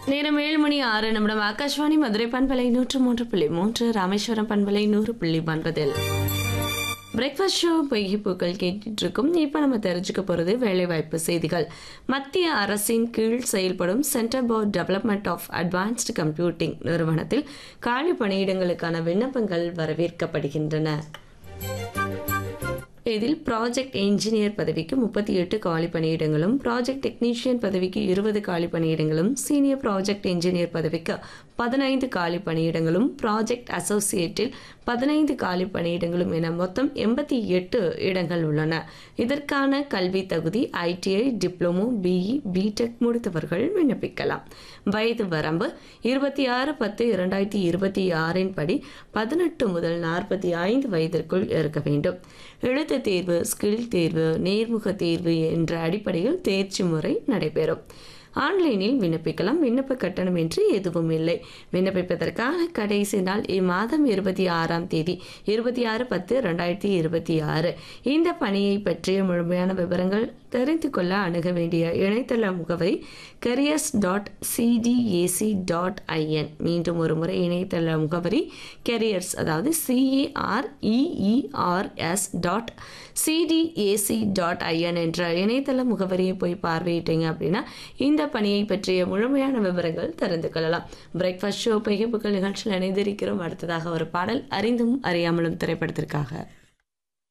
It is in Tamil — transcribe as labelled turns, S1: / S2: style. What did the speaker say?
S1: நேரம் ஏழு மணி ஆறு நிமிடம் ஆகாஷ்வாணி மதுரை பண்பலை நூற்று மூன்று புள்ளி மூன்று ராமேஸ்வரம் பண்பலை நூறு புள்ளி ஒன்பதில் பிரேக்ஃபாஸ்ட் ஷோ பொய்கி பூக்கள் கேட்டுட்டு இருக்கோம் இப்போ நம்ம தெரிஞ்சுக்க போகிறது வேலைவாய்ப்பு செய்திகள் மத்திய அரசின் கீழ் செயல்படும் Centre for Development of Advanced Computing நிறுவனத்தில் காலி பணியிடங்களுக்கான விண்ணப்பங்கள் வரவேற்கப்படுகின்றன இதில் ப்ராஜெக்ட் என்ஜினியர் பதவிக்கு முப்பத்தி எட்டு காலி பணியிடங்களும் ப்ராஜெக்ட் டெக்னீஷியன் பதவிக்கு இருபது காலி பணியிடங்களும் சீனியர் ப்ராஜெக்ட் என்ஜினியர் பதவிக்கு பதினைந்து காலி பணியிடங்களும் ப்ராஜெக்ட் அசோசியேட்டில் பதினைந்து காலி பணியிடங்களும் என மொத்தம் எண்பத்தி எட்டு இடங்கள் உள்ளன இதற்கான கல்வி தகுதி ஐடிஐ டிப்ளமோ பிஇ பிடெக் முடித்தவர்கள் விண்ணப்பிக்கலாம் வயது வரம்பு இருபத்தி ஆறு பத்து இரண்டாயிரத்தி இருபத்தி ஆறின் படி பதினெட்டு முதல் நாற்பத்தி ஐந்து வயதிற்குள் இருக்க வேண்டும் எழுத்து தேர்வு ஸ்கில் தேர்வு நேர்முக தேர்வு என்ற அடிப்படையில் தேர்ச்சி முறை நடைபெறும் ஆன்லைனில் விண்ணப்பிக்கலாம் விண்ணப்ப கட்டணம் என்று எதுவும் இல்லை விண்ணப்பிப்பதற்கான கடைசி நாள் இம்மாதம் இருபத்தி ஆறாம் தேதி இருபத்தி ஆறு பத்து ரெண்டாயிரத்தி இருபத்தி ஆறு இந்த பணியை பற்றிய முழுமையான விவரங்கள் தெரிந்து கொள்ள அணுக வேண்டிய இணையதள முகவரி careers dot CDAC dot IN மீண்டும் ஒரு முறை இணையதள முகவரி கெரியர்ஸ் அதாவது CAREERS dot CDAC dot IN என்ற இணையதள முகவரியை போய் பார்வையிட்டீங்க அப்படின்னா இந்த பணியை பற்றிய முழுமையான விவரங்கள் தெரிந்து கொள்ளலாம் பிரேக்ஃபாஸ்ட் ஷோ பகிர்வுகள் நிகழ்ச்சியில் இணைந்திருக்கிறோம் அடுத்ததாக ஒரு பாடல் அறிந்தும் அறியாமலும் திரைப்படத்திற்காக